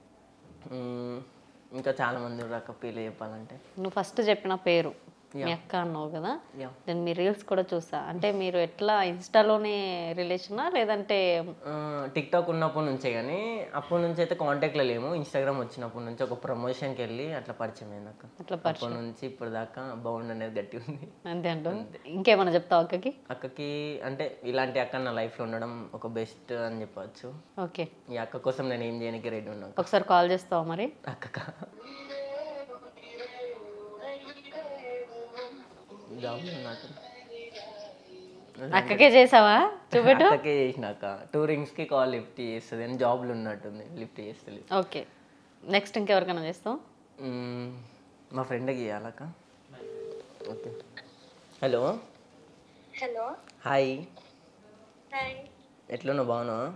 మ్మ్, ఇంకా చాలా మంది ఉన్నారు అక్క పేర్లు చెప్పాలంటే నువ్వు ఫస్ట్ చెప్పిన పేరు మీ అక్క అన్నావు కదా Yeah. నేను మీ రీల్స్ కూడా చూసా అంటే మీరు ఎట్లా ఇన్స్టాలోనే రిలేషనా లేదంటే టిక్ టాక్ ఉన్నప్పటి నుంచే కానీ అప్పటి నుంచి అయితే కాంటాక్ట్లో లేము ఇన్స్టాగ్రామ్ వచ్చినప్పటి నుంచి ఒక ప్రమోషన్కి వెళ్ళి అట్లా పరిచయం అయింది అక్క అట్లా అప్పటి నుంచి ఇప్పుడు దాకా బౌండ్ అనేది గట్టి ఉంది అంతే అంటూ ఇంకేమైనా చెప్తావు అక్కకి అక్కకి అంటే ఇలాంటి అక్క నా లైఫ్లో ఉండడం ఒక బెస్ట్ అని చెప్పవచ్చు ఓకే ఈ అక్క కోసం నేను ఏం చేయడానికి రెడీ ఉన్నాను ఒకసారి కాల్ చేస్తావా మరి అక్కక జాబ్ ఉన్నట్టు అక్కకే చేసావా చూపెట్టు అక్కకే చేసినాక టూ రింగ్స్కి కాల్ లిఫ్ట్ చేస్తుంది అని జాబ్లో ఉన్నట్టుంది లిఫ్ట్ చేస్తుంది ఓకే నెక్స్ట్ ఇంకెవరికైనా చేస్తావు మ్మ్. మా ఫ్రెండ్కి ఇవ్వాలక్క okay hello hello hi hi ఎట్లున్నావు బాగున్నావా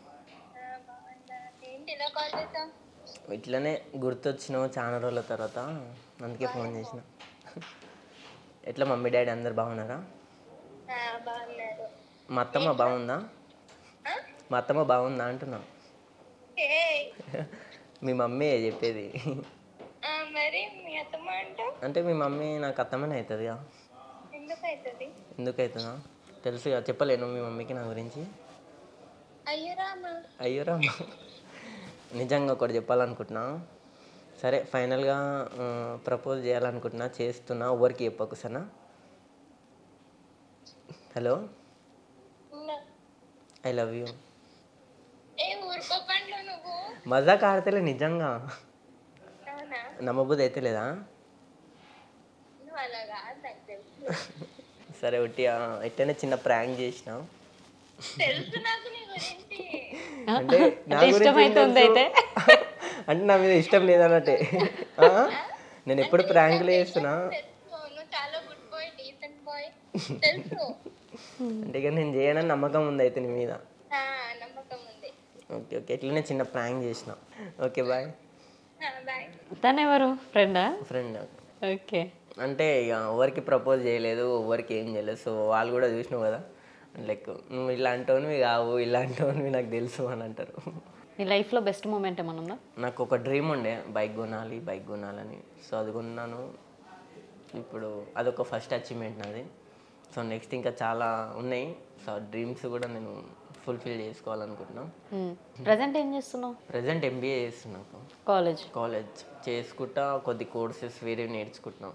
ఏంటి ఇలా కాల్ చేసాం ఇట్లనే గుర్తొచ్చినావు చాలా రోజుల తర్వాత అందుకే ఫోన్ చేసిన ఎట్లా మమ్మీ డాడీ అందరు బాగున్నారా బాగున్నారు మా అత్తమ్మ బాగుందా మా అత్తమ్మ బాగుందా అంటున్నా ఏ మీ మమ్మీ చెప్పేది మరి మీ అత్తమ్మ అంటూ అంటే మీ మమ్మీ నాకు అత్తమ్మనే అవుతుందిగా ఎందుకు అవుతుంది ఎందుకు అవుతుందా తెలుసుగా చెప్పలేను మీ మమ్మీకి నా గురించి అయ్యో రామా అయ్యో రామ్మా నిజంగా ఒకటి చెప్పాలనుకుంటున్నా సరే ఫైనల్గా ప్రపోజ్ చేయాలనుకుంటున్నా చేస్తున్నా ఎవరికి చెప్పకు Sana hello I love you ఏ ఊరుకో పండ్లు నువ్వు మజాక్ ఆడతలే నిజంగా అవునా నమ్మబుద్ధి అయితే లేదా నువ్వు అలా కాదు నాకు తెలుసు సరే ఒకటి ఎట్టనే చిన్న ప్రాంక్ చేసిన తెలుసు నాకు నీ గురించి అంటే నా అంటే గురించి ఇష్టమైతే ఏం ఉంది అయితే తెలుసు? అంటే నా మీద ఇష్టం లేదన్నట్టే ఆ? నేను ఎప్పుడు ప్రాంకులు చేస్తున్నా తెలుసు నువ్వు చాలా గుడ్ బాయ్ డీసెంట్ బాయ్ తెలుసు అంటే ఇక నేను చేయనని నమ్మకం ఉంది అయితే నీ మీద ఆ, నమ్మకం ఉంది ఓకే ఓకే ఇట్లనే చిన్న ప్రాంక్ చేసిన ఓకే బాయ్ బాయ్ తను ఎవరు ఫ్రెండా ఫ్రెండ్ ఓకే అంటే ఇక ఎవరికి ప్రపోజ్ చేయలేదు ఎవరికి ఏం చేయలేదు సో వాళ్ళు కూడా చూసినావు కదా లైక్ నువ్వు ఇలాంటివి కావు ఇలాంటివి నాకు తెలుసు అని అంటారు నీ లైఫ్లో బెస్ట్ మూమెంట్ ఏమన్నా ఉందా నాకు ఒక డ్రీమ్ ఉండే బైక్ కొనాలి బైక్ కొనాలని సో అది కొన్నాను ఇప్పుడు అదొక ఫస్ట్ అచీవ్మెంట్ నాది సో నెక్స్ట్ ఇంకా చాలా ఉన్నాయి సో డ్రీమ్స్ కూడా నేను ఫుల్ఫిల్ చేసుకోవాలనుకుంటున్నాను ప్రజెంట్ ఏం చేస్తున్నావు ప్రజెంట్ ఎంబీఏ చేస్తున్నాను కాలేజ్ కాలేజ్ చేసుకుంటా కొద్ది కోర్సెస్ వేరే నేర్చుకుంటున్నాం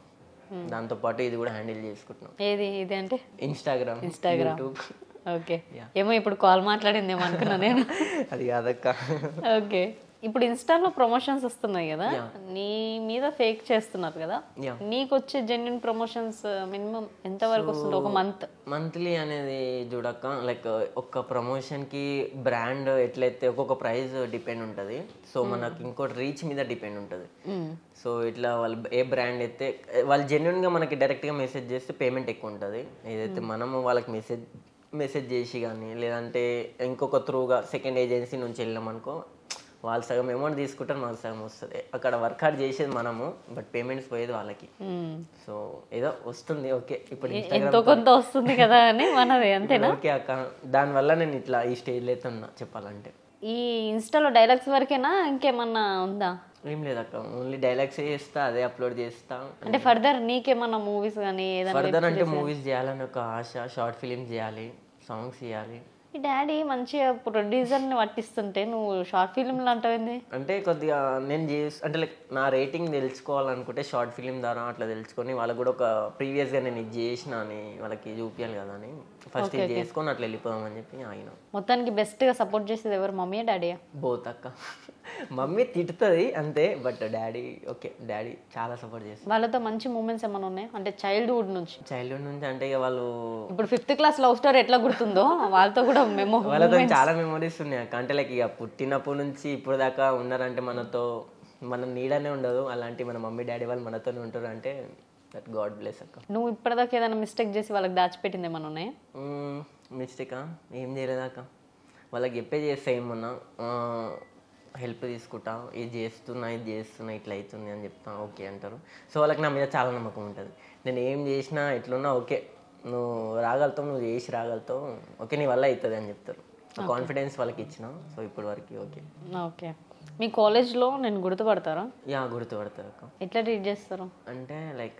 దాంతోపాటు ఇది కూడా హ్యాండిల్ చేసుకుంటున్నాం ఏది ఇది అంటే ఇన్స్టాగ్రామ్ Instagram. యూట్యూబ్ ఓకే ఏమో ఇప్పుడు కాల్ మాట్లాడిందేమో అనుకున్నా నేను అది కాదక్క ఓకే ఇప్పుడు ఇన్స్టాలో ప్రమోషన్స్ వస్తున్నాయి కదా నీ మీద ఫేక్ చేస్తున్నారు కదా Yeah. నీకు వచ్చే జెన్యున్ ప్రమోషన్స్ మినిమం ఎంత వరకు వస్తుంది ఒక మంత్ మంత్లీ అనేది చూడక్క లైక్ ఒక్క ప్రమోషన్కి బ్రాండ్ ఎట్లయితే ఒక్కొక్క ప్రైస్ డిపెండ్ ఉంటుంది సో మనకి ఇంకోటి రీచ్ మీద డిపెండ్ ఉంటుంది సో ఇట్లా వాళ్ళు ఏ బ్రాండ్ అయితే వాళ్ళు జెన్యున్గా మనకి డైరెక్ట్గా మెసేజ్ చేస్తే పేమెంట్ ఎక్కువ ఉంటుంది ఏదైతే మనము వాళ్ళకి మెసేజ్ మెసేజ్ చేసి కానీ లేదంటే ఇంకొక త్రూగా సెకండ్ ఏజెన్సీ నుంచి వెళ్ళామనుకో వాళ్ళు సగం అమౌంట్ తీసుకుంటారు మనకు సగం వస్తుంది అక్కడ వర్కౌట్ చేసేది మనము బట్ పేమెంట్స్ పోయేది వాళ్ళకి సో ఏదో వస్తుంది ఓకే ఇప్పుడు ఎంతో కొంత వస్తుంది కదా అని మనది అంతేనా ఓకే అక్క దానివల్ల నేను ఇట్లా ఈ స్టేజ్లో అయితే ఉన్నా చెప్పాలంటే ఈ ఇన్స్టాలో డైలాగ్స్ వరకేనా ఇంకేమన్నా ఉందా ఏం లేదు అక్క ఓన్లీ డైలాగ్స్ చేస్తా అదే అప్లోడ్ చేస్తా అంటే ఫర్దర్ నీకేమన్నా మూవీస్ కానీ ఏదైనా ఫర్దర్ అంటే మూవీస్ చేయాలని ఒక ఆశ షార్ట్ ఫిలిం చేయాలి సాంగ్స్ చేయాలి ఈ డాడీ మంచిగా ప్రొడ్యూసర్ని పట్టిస్తుంటే నువ్వు షార్ట్ ఫిల్మ్లు అంటావేంది అంటే కొద్దిగా నేను చేసి అంటే లైక్ నా రేటింగ్ తెలుసుకోవాలనుకుంటే షార్ట్ ఫిలిం ద్వారా అట్లా తెలుసుకొని వాళ్ళకి కూడా ఒక ప్రీవియస్గా నేను ఇది చేసిన అని వాళ్ళకి చూపించాలి కదా అని ఫస్ట్ ఇది చేసుకొని అట్లా వెళ్ళిపోదామని చెప్పి ఆయన మొత్తానికి బెస్ట్గా సపోర్ట్ చేసేది ఎవరు మమ్మీయా డాడీయా బోత్ అక్క మమ్మీ తిడుతుంది అంతే బట్ డాడీ ఓకే డాడీ చాలా సపోర్ట్ చేస్తారు వాళ్ళతో మంచి మూమెంట్స్ ఏమైనా ఉన్నాయి అంటే చైల్డ్హుడ్ నుంచి చైల్డ్హుడ్ నుంచి అంటే ఇక వాళ్ళు ఇప్పుడు ఫిఫ్త్ క్లాస్ లవ్ స్టోరీ ఎట్లా గుర్తుందో వాళ్ళతో కూడా మేము వాళ్ళతో చాలా మెమరీస్ ఉన్నాయి అక్క అంటే లైక్ ఇక పుట్టినప్పటి నుంచి ఇప్పుడు దాకా ఉన్నారంటే మనతో మన నీడనే ఉండదు అలాంటి మన మమ్మీ డాడీ వాళ్ళు మనతోనే ఉంటారు అంటే దట్ గాడ్ బ్లెస్ అక్క నువ్వు ఇప్పటిదాకా ఏదైనా మిస్టేక్ చేసి వాళ్ళకి దాచిపెట్టింది ఏమైనా ఉన్నాయి మిస్టేకా ఏం చేయలేదాక వాళ్ళకి చెప్పే చేస్తా ఏమన్నా హెల్ప్ తీసుకుంటా ఇది చేస్తున్నా ఇది చేస్తున్నా ఇట్లా అవుతుంది అని చెప్తా ఓకే అంటారు సో వాళ్ళకి నా మీద చాలా నమ్మకం ఉంటుంది నేను ఏం చేసినా ఎట్లున్నా ఓకే నువ్వు రాగలుగుతావు నువ్వు చేసి రాగలుగుతావు ఓకే నీ వల్ల అవుతుంది అని చెప్తారు కాన్ఫిడెన్స్ వాళ్ళకి ఇచ్చిన సో ఇప్పటి వరకు ఓకే ఓకే మీ కాలేజ్లో నేను గుర్తుపడతారా యా గుర్తుపడతారు అక్క ఎట్లా ట్రీట్ చేస్తారు అంటే లైక్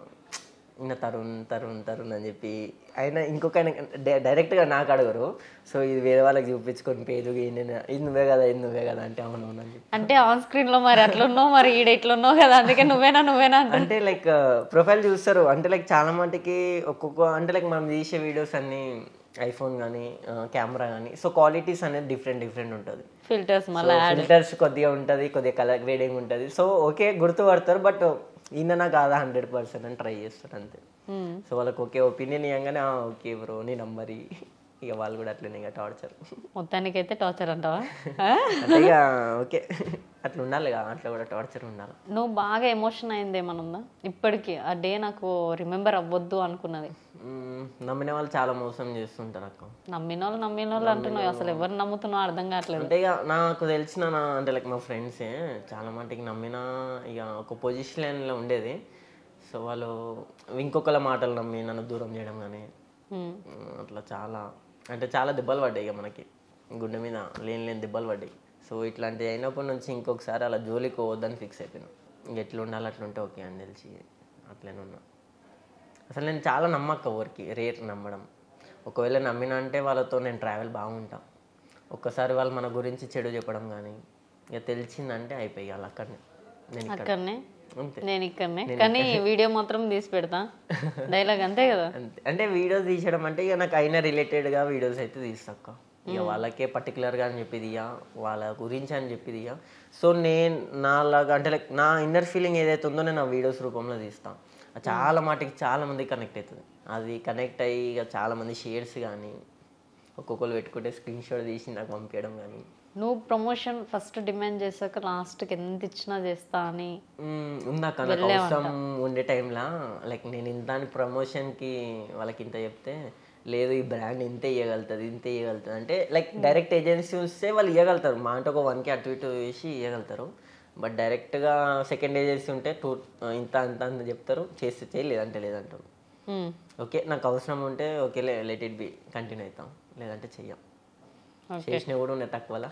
ఇన్న తరుణ్ తరుణ్ తరుణ్ అని చెప్పి ఆయన ఇంకొక ఆయన డై- డైరెక్ట్గా నాకు అడగరు సో ఇది వేరే వాళ్ళకి చూపించుకొని పేరు ఇది ఇది నువ్వే కదా ఇది నువ్వే కదా అంటే అవును అవును అని చెప్పి అంటే ఆన్ స్క్రీన్ లో మరి అట్లున్నావు మరి ఈడ ఇట్లున్నావు కదా అందుకే నువ్వేనా నువ్వేనా అంటే అంటే లైక్ ప్రొఫైల్ చూస్తారు అంటే లైక్ చాలా మటుకి ఒక్కొక్క అంటే లైక్ మనం తీసే వీడియోస్ అన్ని ఐఫోన్ కానీ కెమెరా కానీ సో క్వాలిటీస్ అనేది డిఫరెంట్ డిఫరెంట్ ఉంటుంది ఫిల్టర్స్ మళ్ళీ ఫిల్టర్స్ కొద్దిగా ఉంటుంది కొద్దిగా కలర్ గ్రేడింగ్ ఉంటుంది సో ఓకే గుర్తుపడతారు బట్ ఈయన కాదా హండ్రెడ్ పర్సెంట్ అని ట్రై చేస్తారు అంతే సో వాళ్ళకి ఓకే ఒపీనియన్ ఇవ్వగానే "ఆ, ఓకే బ్రో నీ నంబర్ ఇక వాళ్ళు కూడా అట్లనే ఇక టార్చర్ మొత్తానికి అయితే టార్చర్ అంటావా ఆ? అంటే ఇక ఓకే అట్లా ఉండాలి కదా అట్లా కూడా టార్చర్ ఉండాలి నువ్వు బాగా ఎమోషన్ అయింది ఏమైనా ఉందా ఇప్పటికి ఆ డే నాకు రిమెంబర్ అవ్వద్దు అనుకున్నది మ్మ్, నమ్మిన వాళ్ళు చాలా మోసం చేస్తుంటారు అక్క నమ్మిన వాళ్ళు నమ్మిన వాళ్ళు అంటున్నావు అసలు ఎవరు నమ్ముతున్నావు అర్థం కావట్లేదు అంటే ఇక నాకు తెలిసిన నా అంటే లైక్ మా ఫ్రెండ్సే చాలా మటుకి నమ్మిన ఇక ఒక పొజిషన్లో ఉండేది సో వాళ్ళు ఇంకొకళ్ళ మాటలు నమ్మి నన్ను దూరం చేయడం కానీ ఉమ్. అట్లా చాలా అంటే చాలా దెబ్బలు పడ్డాయి ఇక మనకి గుండె మీద లేని లేని దెబ్బలు పడ్డాయి సో ఇట్లాంటివి అయినప్పటి నుంచి ఇంకొకసారి అలా జోలికి పోవద్దని ఫిక్స్ అయిపోయాను ఇంక ఎట్లా ఉండాలి అట్లుంటే ఓకే అని తెలిసి అట్లనే ఉన్నా అసలు నేను చాలా నమ్మక్క ఊరికి రేట్ నమ్మడం ఒకవేళ నమ్మిన అంటే వాళ్ళతో నేను ట్రావెల్ బాగుంటా ఒక్కసారి వాళ్ళు మన గురించి చెడు చెప్పడం కానీ ఇక తెలిసిందంటే అయిపోయి వాళ్ళు అక్కడనే నేను ఇక్కడ అక్కడనే అంతే నేను ఇక్కడనే కానీ వీడియో మాత్రం తీసి పెడతా డైలాగ్ అంతే కదా అంతే అంటే వీడియోస్ తీసడం అంటే ఇక నాకు అయిన రిలేటెడ్గా వీడియోస్ అయితే తీస్తాక ఇక వాళ్ళకే పర్టికులర్గా అని చెప్పి తీయ వాళ్ళ గురించి అని చెప్పి తీయ సో నేను నాలాగా అంటే లైక్ నా ఇన్నర్ ఫీలింగ్ ఏదైతే ఉందో నేను ఆ వీడియోస్ రూపంలో తీస్తాను చాలా మాటకి చాలా మంది కనెక్ట్ అవుతుంది అది కనెక్ట్ అయ్యి ఇక చాలా మంది షేర్స్ కానీ ఒక్కొక్కరు పెట్టుకుంటే స్క్రీన్ షాట్ తీసి నాకు పంపించడం కానీ నువ్వు ప్రమోషన్ ఫస్ట్ డిమాండ్ చేశాక లాస్ట్కి ఎంత ఇచ్చినా చేస్తా అని మ్మ్, ఉందాక నాకు అవసరం ఉండే టైంలో లైక్ నేను ఇంత అని ప్రమోషన్కి వాళ్ళకి ఇంత చెప్తే లేదు ఈ బ్రాండ్ ఇంతే ఇవ్వగలుగుతుంది ఇంతే ఇవ్వగలుగుతుంది అంటే లైక్ డైరెక్ట్ ఏజెన్సీ వస్తే వాళ్ళు ఇవ్వగలుగుతారు మా అంటే ఒక వన్కి అటు ఇటు వేసి ఇవ్వగలుగుతారు బట్ డైరెక్ట్గా సెకండ్ ఏజెన్సీ ఉంటే టూ ఇంత అంత అంత చెప్తారు చేస్తే చేయి లేదంటే లేదంటారు ఉమ్. ఓకే నాకు అవసరం ఉంటే okay let it be continue అవుతాం లేదంటే చెయ్యం చేసినా కూడా ఉన్నాయి తక్కువలా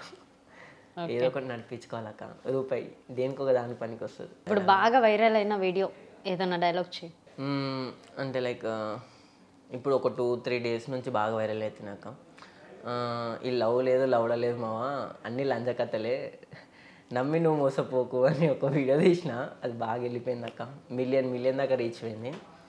ఏదో ఒకటి నడిపించుకోవాలక్క రూపాయి దేనికి ఒక దాని పనికి వస్తుంది ఇప్పుడు బాగా వైరల్ అయిన వీడియో ఏదన్నా డైలాగ్ చేయి మ్మ్, అంటే లైక్ ఇప్పుడు ఒక టూ త్రీ డేస్ నుంచి బాగా వైరల్ అవుతున్నాక ఈ లవ్ లేదు లవడ లేదు మావా అన్ని లంచ కథలే నమ్మి నువ్వు మోసపోకు అని ఒక వీడియో తీసిన అది బాగా వెళ్ళిపోయింది అక్క మిలియన్ మిలియన్ దాకా రీచ్ అయింది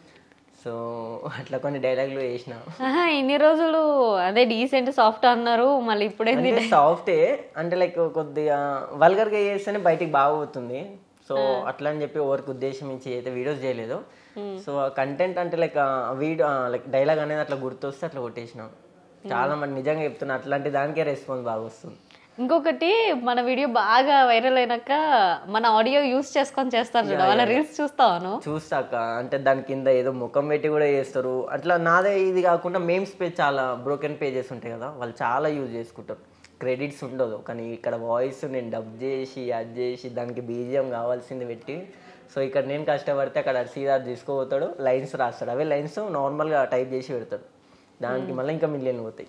సో అట్లా కొన్ని డైలాగులు వేసిన ఆహా, ఇన్ని రోజులు అదే డీసెంట్ సాఫ్ట్ అన్నారు మళ్ళీ ఇప్పుడేంది అంటే సాఫ్టే అంటే లైక్ కొద్దిగా వల్గర్గా చేస్తేనే బయటికి బాగా పోతుంది సో అట్లా అని చెప్పి ఎవరికి ఉద్దేశం ఇచ్చి అయితే వీడియోస్ చేయలేదు సో ఆ కంటెంట్ అంటే లైక్ వీడియో లైక్ డైలాగ్ అనేది అట్లా గుర్తొస్తే అట్లా కొట్టేసినాం చాలా మంది నిజంగా చెప్తున్నా అట్లాంటి దానికే రెస్పాన్స్ బాగా వస్తుంది ఇంకొకటి మన వీడియో బాగా వైరల్ అయినాక మన ఆడియో యూస్ చేసుకొని చేస్తారు చూడ వాళ్ళ రీల్స్ చూస్తావాను చూస్తాక అంటే దాని కింద ఏదో ముఖం పెట్టి కూడా చేస్తారు అట్లా నాదే ఇది కాకుండా మేమ్స్ పేజ్ చాలా బ్రోకెన్ పేజెస్ ఉంటాయి కదా వాళ్ళు చాలా యూజ్ చేసుకుంటారు క్రెడిట్స్ ఉండదు కానీ ఇక్కడ వాయిస్ నేను డబ్ చేసి అది చేసి దానికి బీజిఎం కావాల్సింది పెట్టి సో ఇక్కడ నేను కష్టపడితే అక్కడ సీదా తీసుకోపోతాడు లైన్స్ రాస్తాడు అవే లైన్స్ నార్మల్గా టైప్ చేసి పెడతాడు దానికి మళ్ళీ ఇంకా మిలియన్ పోతాయి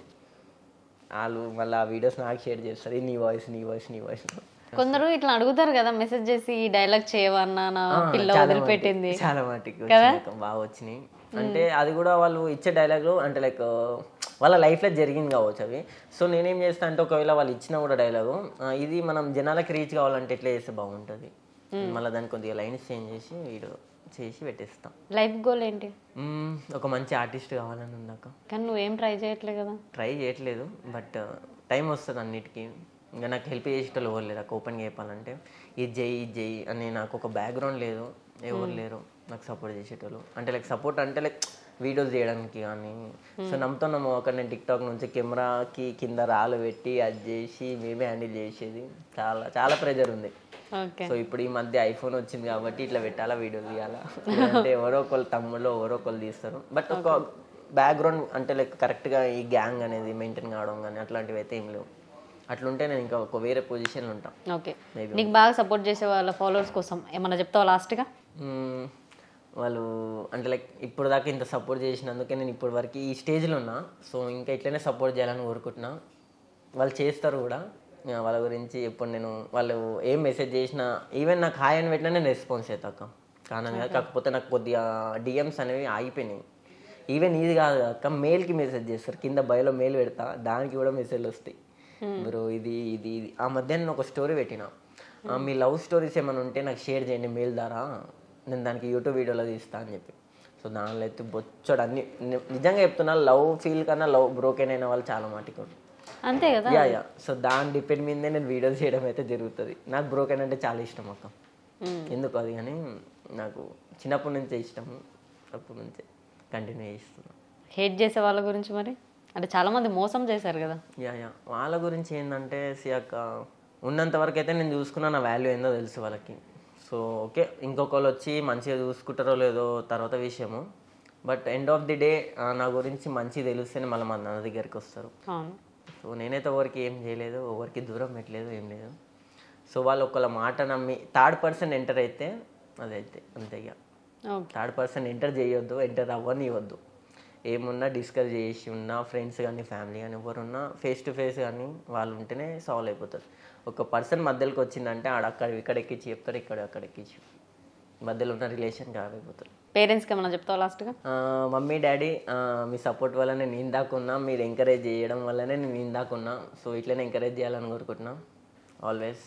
వాళ్ళు మళ్ళీ ఆ వీడియోస్ నాకు షేర్ చేస్తారు "ఇది నీ వాయిస్ నీ వాయిస్ నీ వాయిస్ కొందరు ఇట్లా అడుగుతారు కదా మెసేజ్ చేసి ఈ డైలాగ్ చేయవన్నా నా పిల్ల చాలా వదిలిపెట్టింది మటుకు- చాలా మటుకు వచ్చినాయి అక్క, బాగా వచ్చినాయి అంటే అది కూడా వాళ్ళు ఇచ్చే డైలాగులు అంటే లైక్ వాళ్ళ లైఫ్లో జరిగింది కావచ్చు అవి సో నేనేం చేస్తా అంటే ఒకవేళ వాళ్ళు ఇచ్చినా కూడా డైలాగు ఇది మనం జనాలకి రీచ్ కావాలంటే ఎట్లా చేస్తే బాగుంటుంది మళ్ళీ దాన్ని కొద్దిగా లైన్స్ చేంజ్ చేసి వీడియో చేసి పెట్టేస్తాం లైఫ్ గోల్ ఏంటి మ్మ్, ఒక మంచి ఆర్టిస్ట్ కావాలని ఉందాక కానీ నువ్వేం ట్రై చేయట్లేదు కదా ట్రై చేయట్లేదు బట్ టైం వస్తుంది అన్నిటికీ ఇంకా నాకు హెల్ప్ చేసేటోళ్ళు ఎవరు లేరు ఓపెన్గా చెప్పాలంటే ఇది చేయి ఇది చేయి అని నాకు ఒక బ్యాక్గ్రౌండ్ లేదు ఎవరు లేరు నాకు సపోర్ట్ చేసేటోళ్ళు అంటే లైక్ సపోర్ట్ అంటే లైక్ వీడియోస్ చేయడానికి కానీ సో నమ్ముతున్నాం ఒక నేను టిక్టాక్ నుంచి కెమెరాకి కింద రాళ్ళు పెట్టి అది చేసి మేమే హ్యాండిల్ చేసేది చాలా చాలా ప్రెజర్ ఉంది ఓకే సో ఇప్పుడు ఈ మధ్య ఐఫోన్ వచ్చింది కాబట్టి ఇట్లా పెట్టాలా వీడియో తీయాలా అంటే ఎవరో ఒకళ్ళు తమ్ముళ్ళు ఎవరో ఒకళ్ళు తీస్తారు బట్ ఒక బ్యాక్గ్రౌండ్ అంటే లైక్ కరెక్ట్గా ఈ గ్యాంగ్ అనేది మెయింటైన్ కావడం కానీ అట్లాంటివి అయితే ఏం లేవు అట్లుంటే నేను ఇంకా ఒక వేరే పొజిషన్లో ఉంటాను ఓకే నీకు బాగా సపోర్ట్ చేసే వాళ్ళ ఫాలోవర్స్ కోసం ఏమన్నా చెప్తావా లాస్ట్గా మ్మ్. వాళ్ళు అంటే లైక్ ఇప్పుడు దాకా ఇంత సపోర్ట్ చేసినందుకే నేను ఇప్పటి వరకు ఈ స్టేజ్లో ఉన్నా సో ఇంకా ఇట్లనే సపోర్ట్ చేయాలని కోరుకుంటున్నా వాళ్ళు చేస్తారు కూడా ఆ, వాళ్ళ గురించి ఎప్పుడు నేను వాళ్ళు ఏం మెసేజ్ చేసినా ఈవెన్ నాకు హాయ్ అని పెట్టినా నేను రెస్పాన్స్ అవుతాక కానీ కాదు కాకపోతే నాకు కొద్దిగా డిఎమ్స్ అనేవి ఆగిపోయినాయి ఈవెన్ ఇది కాదు అక్క మెయిల్కి మెసేజ్ చేస్తారు కింద బయోలో మెయిల్ పెడతా దానికి కూడా మెసేజ్లు వస్తాయి బ్రో ఇది ఇది ఇది ఆ మధ్య నేను ఒక స్టోరీ పెట్టిన ఆ, మీ లవ్ స్టోరీస్ ఏమైనా ఉంటే నాకు షేర్ చేయండి మెయిల్ ద్వారా నేను దానికి యూట్యూబ్ వీడియోలో తీస్తా అని చెప్పి సో దానిలో అయితే బొచ్చడు అన్ని ని- నిజంగా చెప్తున్నా లవ్ ఫీల్ కన్నా లవ్ బ్రోకెన్ అయిన వాళ్ళు చాలా మటుకు అంతే కదా యా యా సో దాని డిపెండ్ మీదే నేను వీడియోస్ చేయడం అయితే జరుగుతుంది నాకు బ్రోకెన్ అంటే చాలా ఇష్టం అక్క ఎందుకు అది కానీ నాకు చిన్నప్పటి నుంచే ఇష్టం అప్పటి నుంచే కంటిన్యూ చేస్తున్నాను హేట్ చేసే వాళ్ళ గురించి మరి అంటే చాలా మంది మోసం చేశారు కదా యా యా వాళ్ళ గురించి ఏంటంటే సియాక ఉన్నంత వరకు అయితే నేను చూసుకున్న నా వాల్యూ ఏందో తెలుసు వాళ్ళకి సో ఓకే ఇంకొకళ్ళు వచ్చి మంచిగా చూసుకుంటారో లేదో తర్వాత విషయము but end of the day నా గురించి మంచి తెలిస్తేనే మళ్ళీ మా నాన్న దగ్గరికి వస్తారు అవును సో నేనైతే ఎవరికి ఏం చేయలేదు ఎవరికి దూరం పెట్టలేదు ఏం లేదు సో వాళ్ళు ఒకళ్ళ మాట నమ్మి థర్డ్ పర్సన్ ఎంటర్ అయితే అదైతే అంతే ఇక ఓకే థర్డ్ పర్సన్ ఎంటర్ చేయొద్దు ఎంటర్ అవ్వనివ్వద్దు ఏమున్నా డిస్కస్ చేసి ఉన్నా ఫ్రెండ్స్ కానీ ఫ్యామిలీ కానీ ఎవరున్నా ఫేస్ టు ఫేస్ కానీ వాళ్ళు ఉంటేనే సాల్వ్ అయిపోతుంది ఒక పర్సన్ మధ్యలోకి వచ్చిందంటే ఆడ అక్కడ ఇక్కడ ఎక్కించి చెప్తారు ఇక్కడ అక్కడ ఎక్కించి మధ్యలో ఉన్న రిలేషన్ ఖరాబ్ అయిపోతుంది పేరెంట్స్కి ఏమన్నా చెప్తావా లాస్ట్గా ఆ, మమ్మీ డాడీ ఆ, మీ సపోర్ట్ వల్ల నేను ఇందాకున్నా మీరు ఎంకరేజ్ చేయడం వల్లనే నేను ఇందాకున్నా సో ఇట్లనే ఎంకరేజ్ చేయాలని కోరుకుంటున్నా always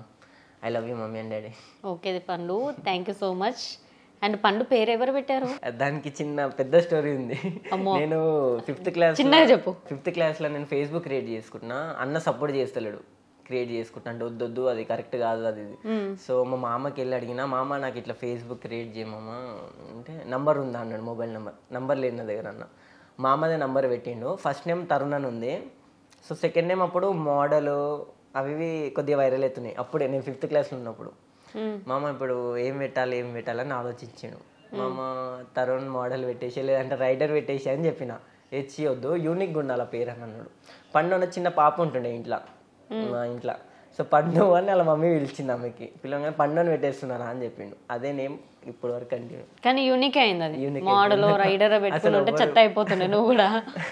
I love you mummy and daddy okay Pandu thank you so much and Pandu పేరు ఎవరు పెట్టారు దానికి చిన్న పెద్ద స్టోరీ ఉంది నేను ఫిఫ్త్ క్లాస్ చిన్నగా చెప్పు. ఫిఫ్త్ క్లాస్లో నేను ఫేస్బుక్ క్రియేట్ చేసుకుంటున్నా అన్న సపోర్ట్ చేస్తలేడు క్రియేట్ చేసుకుంటా అంటే వద్దొద్దు అది కరెక్ట్ కాదు అది ఇది సో మా మామకి వెళ్ళి అడిగినా మామ నాకు ఇట్లా ఫేస్బుక్ క్రియేట్ చేయమమ్మా అంటే నంబర్ ఉందా అన్నాడు మొబైల్ నెంబర్ నంబర్ లేదు నా దగ్గర అన్న మామదే నంబర్ పెట్టిండు ఫస్ట్ నేమ్ తరుణ్ అని ఉంది సో సెకండ్ నేమ్ అప్పుడు మోడల్ అవి ఇవి కొద్దిగా వైరల్ అవుతున్నాయి అప్పుడే నేను ఫిఫ్త్ క్లాస్లో ఉన్నప్పుడు మామ ఇప్పుడు ఏం పెట్టాలి ఏం పెట్టాలని ఆలోచించాడు మామ తరుణ్ మోడల్ పెట్టేసి లేదంటే రైడర్ పెట్టేసి అని చెప్పిన హెచ్చి వద్దు యూనిక్ ఉండాలి ఆ పేరు అని అన్నాడు పండు అన్న చిన్న పాప ఉంటుండే ఇంట్లో మా ఇంట్లో సో పండు అని వాళ్ళ మమ్మీ పిలిచింది ఆమెకి పిల్లగానే పండు అని పెట్టేస్తున్నారా అని చెప్పిండు అదే నేమ్ ఇప్పటి వరకు కంటిన్యూ కానీ యూనిక్ అయింది అది Unique మోడల్ రైడర్ పెట్టుకుని ఉంటే చెత్త అయిపోతుండే నువ్వు కూడా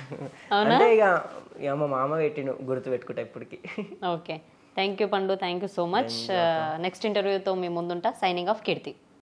అంటే ఇక ఇక మా మామ పెట్టిండు గుర్తు పెట్టుకుంటా ఇప్పటికి okay thank you Pandu thank you so much next ఇంటర్వ్యూతో మీ ముందుంటా సైనింగ్ ఆఫ్ కీర్తి